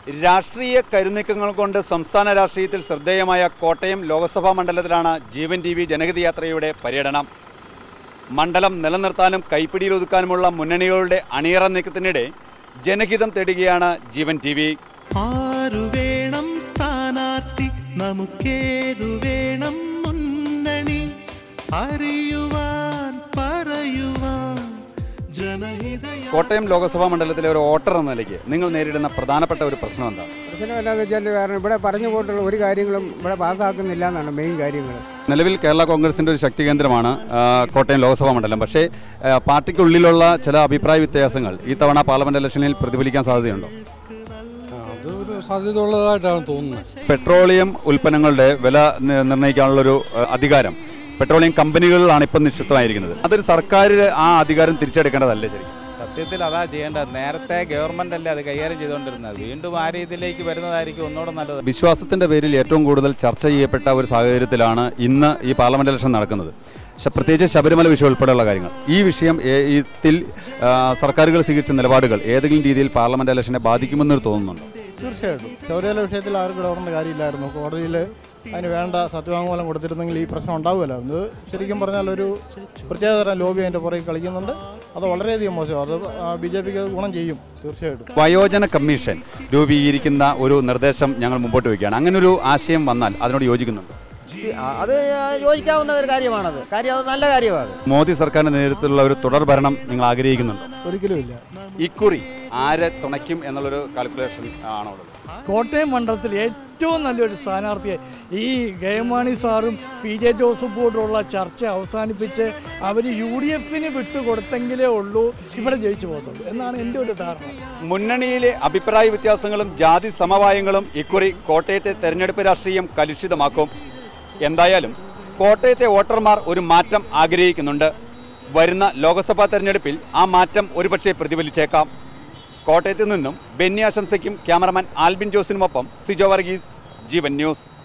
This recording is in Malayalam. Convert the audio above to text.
രാഷ്ട്രീയ കരുനീക്കങ്ങൾ കൊണ്ട് സംസ്ഥാന രാഷ്ട്രീയത്തിൽ ശ്രദ്ധേയമായ കോട്ടയം ലോക്സഭാ മണ്ഡലത്തിലാണ് ജീവൻ ടി വി ജനഹിത യാത്രയുടെ പര്യടനം മണ്ഡലം നിലനിർത്താനും കൈപ്പിടിയിലൊതുക്കാനുമുള്ള മുന്നണികളുടെ അണിയറ നീക്കത്തിനിടെ ജനഹിതം തേടുകയാണ് ജീവൻ ടി വി ആരു വേണം സ്ഥാനാർത്ഥി നമുക്കേതു വേണം മുന്നണി അറിയുവാൻ പറയുവാൻ ജനഹിത കോട്ടയം ലോക്സഭാ മണ്ഡലത്തിലെ ഒരു വോട്ടർ എന്ന നിലയ്ക്ക് നിങ്ങൾ നേരിടുന്ന പ്രധാനപ്പെട്ട ഒരു പ്രശ്നം എന്താ പ്രശ്നം എന്താണെന്ന് വെച്ചാൽ കാരണം ഇവിടെ പറഞ്ഞു പോയിട്ടുള്ള ഒരു കാര്യങ്ങളും ഇവിടെ പാസ്സാക്കുന്നില്ല എന്നാണ് മെയിൻ കാര്യങ്ങൾ നിലവിൽ കേരള കോൺഗ്രസിൻ്റെ ഒരു ശക്തി കേന്ദ്രമാണ് ആ, കോട്ടയം ലോക്സഭാ മണ്ഡലം പക്ഷേ ആ, പാർട്ടിക്കുള്ളിലുള്ള ചില അഭിപ്രായ വ്യത്യാസങ്ങൾ ഈ തവണ പാർലമെന്റ് ഇലക്ഷനിൽ പ്രതിഫലിക്കാൻ സാധ്യതയുണ്ടോ അതൊരു സാധ്യത ഉള്ളതായിട്ടാണ് തോന്നുന്നത് പെട്രോളിയം ഉൽപ്പന്നങ്ങളുടെ വില നി- നിർണ്ണയിക്കാനുള്ളൊരു ആ, അധികാരം പെട്രോളിയം കമ്പനികളിലാണ് ഇപ്പം നിക്ഷിപ്തമായിരിക്കുന്നത് അതൊരു സർക്കാർ ആ അധികാരം തിരിച്ചെടുക്കേണ്ടതല്ലേ ശരിക്കും സത്യത്തിൽ അതാ ചെയ്യേണ്ടത് നേരത്തെ ഗവൺമെന്റ് അല്ലേ അത് കൈകാര്യം ചെയ്തുകൊണ്ടിരുന്നത് വീണ്ടും ആ രീതിയിലേക്ക് വരുന്നതായിരിക്കും ഒന്നുകൂടെ നല്ലത് വിശ്വാസത്തിന്റെ പേരിൽ ഏറ്റവും കൂടുതൽ ചർച്ച ചെയ്യപ്പെട്ട ഒരു സാഹചര്യത്തിലാണ് ഇന്ന് ഈ പാർലമെന്റ് ഇലക്ഷൻ നടക്കുന്നത് ശ- പ്രത്യേകിച്ച് ശബരിമല വിഷയം ഉൾപ്പെടെയുള്ള കാര്യങ്ങൾ ഈ വിഷയം ഏ- ഇതിൽ ആ, സർക്കാരുകൾ സ്വീകരിച്ച നിലപാടുകൾ ഏതെങ്കിലും രീതിയിൽ പാർലമെന്റ് ഇലക്ഷനെ ബാധിക്കുമെന്നൊരു തോന്നുന്നുണ്ടോ തീർച്ചയായിട്ടും ശബരിമല വിഷയത്തിൽ ആർക്കും ഇടപെടേണ്ട കാര്യമില്ലായിരുന്നു കോടതിയിൽ അതിന് വേണ്ട സത്യവാങ്മൂലം കൊടുത്തിരുന്നെങ്കിൽ ഈ പ്രശ്നം ഉണ്ടാവുമല്ലോ അത് ശരിക്കും പറഞ്ഞാൽ ഒരു പ്രത്യേകതരം ലോബി അതിൻ്റെ പുറകെ കളിക്കുന്നുണ്ട് അത് വളരെയധികം മോശം അത് ബി ജെ പിക്ക് ഗുണം ചെയ്യും തീർച്ചയായിട്ടും വയോജന കമ്മീഷൻ രൂപീകരിക്കുന്ന ഒരു നിർദ്ദേശം ഞങ്ങൾ മുമ്പോട്ട് വയ്ക്കുകയാണ് അങ്ങനെ ഒരു ആശയം വന്നാൽ അതിനോട് യോജിക്കുന്നുണ്ട് അത് യോജിക്കാവുന്ന ഒരു കാര്യമാണത് കാര്യം അത് നല്ല കാര്യമാണ് മോദി സർക്കാരിന്റെ നേതൃത്വത്തിലുള്ള ഒരു തുടർ ഭരണം നിങ്ങൾ ആഗ്രഹിക്കുന്നുണ്ടോ ഒരിക്കലുമില്ല ഇക്കുറി ആരെ തുണയ്ക്കും എന്നുള്ളൊരു കാൽക്കുലേഷൻ ആണോ ഉള്ളത് കോട്ടയം മണ്ഡലത്തിൽ ഏറ്റവും നല്ലൊരു സ്ഥാനാർത്ഥിയെ ഈ ഗയമാണി സാറും പി ജെ ജോസഫ് ബോർഡുള്ള ചർച്ച അവസാനിപ്പിച്ച് അവർ യു ഡി എഫിന് വിട്ടുകൊടുത്തെങ്കിലേ ഉള്ളൂ ഇവിടെ ജയിച്ചു പോകത്തുള്ളൂ എന്നാണ് എൻ്റെ ഒരു ധാരണ മുന്നണിയിലെ അഭിപ്രായ വ്യത്യാസങ്ങളും ജാതി സമവായങ്ങളും ഇക്കുറി കോട്ടയത്തെ തെരഞ്ഞെടുപ്പ് രാഷ്ട്രീയം കലുഷിതമാക്കും എന്തായാലും കോട്ടയത്തെ വോട്ടർമാർ ഒരു മാറ്റം ആഗ്രഹിക്കുന്നുണ്ട് വരുന്ന ലോക്സഭാ തെരഞ്ഞെടുപ്പിൽ ആ മാറ്റം ഒരുപക്ഷെ പ്രതിഫലിച്ചേക്കാം കോട്ടയത്ത് നിന്നും ബെന്നി ആശംസയ്ക്കും ക്യാമറമാൻ ആൽബിൻ ജോസിനുമൊപ്പം സിജോ വർഗീസ് ജീവൻ ന്യൂസ്